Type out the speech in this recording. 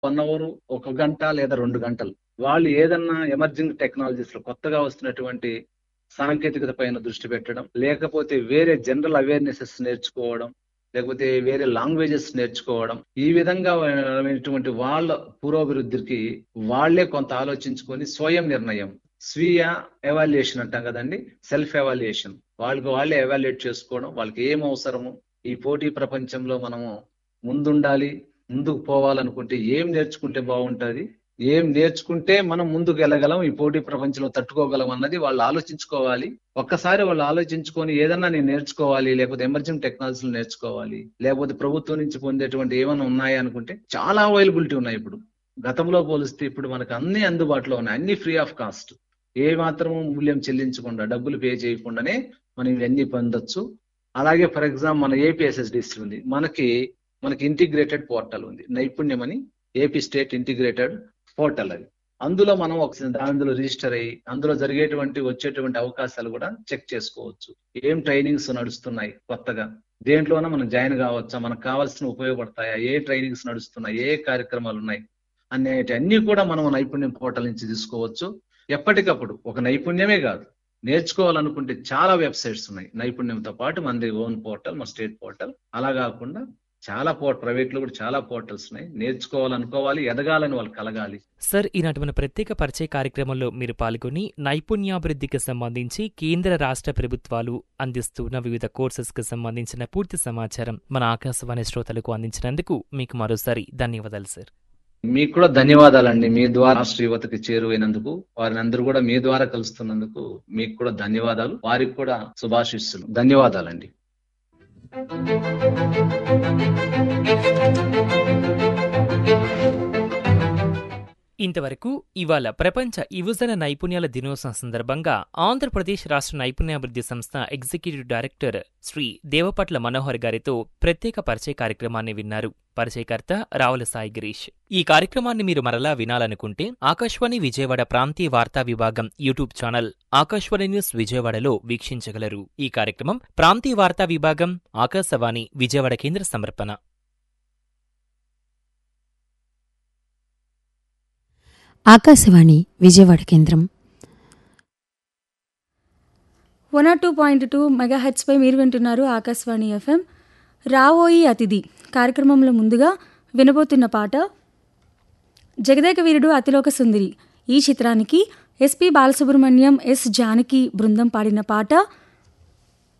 one hour ఒక గంట లేదా రెండు గంటలు వాళ్ళు ఏదన్నా ఎమర్జింగ్ టెక్నాలజీస్ లో కొత్తగా వస్తున్నటువంటి సాంకేతికత పైన దృష్టి పెట్టడం లేకపోతే వేరే జనరల్ అవేర్నెసెస్ నేర్చుకోవడం లేకపోతే వేరే లాంగ్వేజెస్ నేర్చుకోవడం ఈ విధంగా అయినటువంటి వాళ్ళ పురోభివృద్ధికి వాళ్ళే కొంత ఆలోచించుకొని స్వయం నిర్ణయం స్వీయ ఎవాల్యుయేషన్ అంటాం కదండి సెల్ఫ్ ఎవాల్యుయేషన్ వాళ్ళకి వాళ్ళే ఎవాల్యుయేట్ చేసుకోవడం వాళ్ళకి ఏం అవసరము ఈ పోటీ ప్రపంచంలో మనము ముందుండాలి ముందుకు పోవాలనుకుంటే ఏం నేర్చుకుంటే బాగుంటది ఏం నేర్చుకుంటే మనం ముందుకు వెళ్ళగలం ఈ పోటీ ప్రపంచంలో తట్టుకోగలం అన్నది వాళ్ళు ఆలోచించుకోవాలి ఒక్కసారి వాళ్ళు ఆలోచించుకొని ఏదన్నా నేను నేర్చుకోవాలి లేకపోతే ఎమర్జింగ్ టెక్నాలజీలు నేర్చుకోవాలి లేకపోతే ప్రభుత్వం నుంచి పొందేటువంటి ఏమైనా ఉన్నాయా అనుకుంటే చాలా అవైలబిలిటీ ఉన్నాయి ఇప్పుడు గతంలో పోలిస్తే ఇప్పుడు మనకు అన్ని అందుబాటులో ఉన్నాయి అన్ని ఫ్రీ ఆఫ్ కాస్ట్ ఏ మాత్రము మూల్యం చెల్లించకుండా డబ్బులు పే చేయకుండానే మనం ఇవన్నీ పొందొచ్చు అలాగే ఫర్ ఎగ్జాంపుల్ మన ఏపీఎస్ఎస్డిసి ఉంది మనకి మనకి ఇంటిగ్రేటెడ్ పోర్టల్ ఉంది నైపుణ్యం అని ఏపీ స్టేట్ ఇంటిగ్రేటెడ్ పోర్టల్ అది అందులో మనం ఒకసారి అందులో రిజిస్టర్ అయ్యి అందులో జరిగేటువంటి వచ్చేటువంటి అవకాశాలు కూడా చెక్ చేసుకోవచ్చు ఏం ట్రైనింగ్స్ నడుస్తున్నాయి కొత్తగా దేంట్లోనే మనం జాయిన్ కావచ్చా మనకు కావాల్సిన ఉపయోగపడతాయా ఏ ట్రైనింగ్స్ నడుస్తున్నాయి ఏ కార్యక్రమాలు ఉన్నాయి అనేటి అన్ని కూడా మనం నైపుణ్యం పోర్టల్ నుంచి తీసుకోవచ్చు ఎప్పటికప్పుడు ఒక నైపుణ్యమే కాదు నేర్చుకోవాలనుకుంటే చాలా వెబ్సైట్స్ ఉన్నాయి నైపుణ్యంతో పాటు మనది ఓన్ పోర్టల్ మన స్టేట్ పోర్టల్ అలా కాకుండా చాలా పోర్ట్ ప్రైవేట్ లో కూడా చాలా పోర్టల్స్ ఉన్నాయి నేర్చుకోవాలనుకోవాలి ఎదగాలని వాళ్ళు కలగాలి సార్ ఈనాటి మన ప్రత్యేక పరిచయ కార్యక్రమంలో మీరు పాల్గొని నైపుణ్యాభివృద్ధికి సంబంధించి కేంద్ర రాష్ట్ర ప్రభుత్వాలు అందిస్తున్న వివిధ కోర్సెస్ కి సంబంధించిన పూర్తి సమాచారం మన ఆకాశవాణి శ్రోతలకు అందించినందుకు మీకు మరోసారి ధన్యవాదాలు సార్ మీకు కూడా ధన్యవాదాలండి మీ ద్వారా రాష్ట్ర యువతకి చేరువైనందుకు వారిని అందరూ కూడా మీ ద్వారా కలుస్తున్నందుకు మీకు కూడా ధన్యవాదాలు వారికి కూడా శుభాశిస్సులు ధన్యవాదాలండి ఇంతవరకు ఇవాళ ప్రపంచ యువజన నైపుణ్యాల దినోత్సవం సందర్భంగా ఆంధ్రప్రదేశ్ రాష్ట్ర నైపుణ్యాభివృద్ధి సంస్థ ఎగ్జిక్యూటివ్ డైరెక్టర్ శ్రీ దేవపట్ల మనోహర్ గారితో ప్రత్యేక పరిచయ కార్యక్రమాన్ని విన్నారు పరిచయకర్త రావుల సాయి గిరీష్ ఈ కార్యక్రమాన్ని మీరు మరలా వినాలనుకుంటే ఆకాశవాణి విజయవాడ ప్రాంతీయ వార్తా విభాగం యూట్యూబ్ ఛానల్ ఆకాశవాణి న్యూస్ విజయవాడలో వీక్షించగలరు ఈ కార్యక్రమం ప్రాంతీయ వార్తా విభాగం ఆకాశవాణి విజయవాడ కేంద్ర సమర్పణ ఆకాశవాణి విజయవాడ కేంద్రం one R two point two మెగాహెచ్పై మీరు వింటున్నారు ఆకాశవాణి ఎఫ్ఎం రావోయి అతిథి కార్యక్రమంలో ముందుగా వినబోతున్న పాట జగదేక వీరుడు అతిలోక సుందరి ఈ చిత్రానికి ఎస్పి బాలసుబ్రహ్మణ్యం ఎస్ జానకి బృందం పాడిన పాట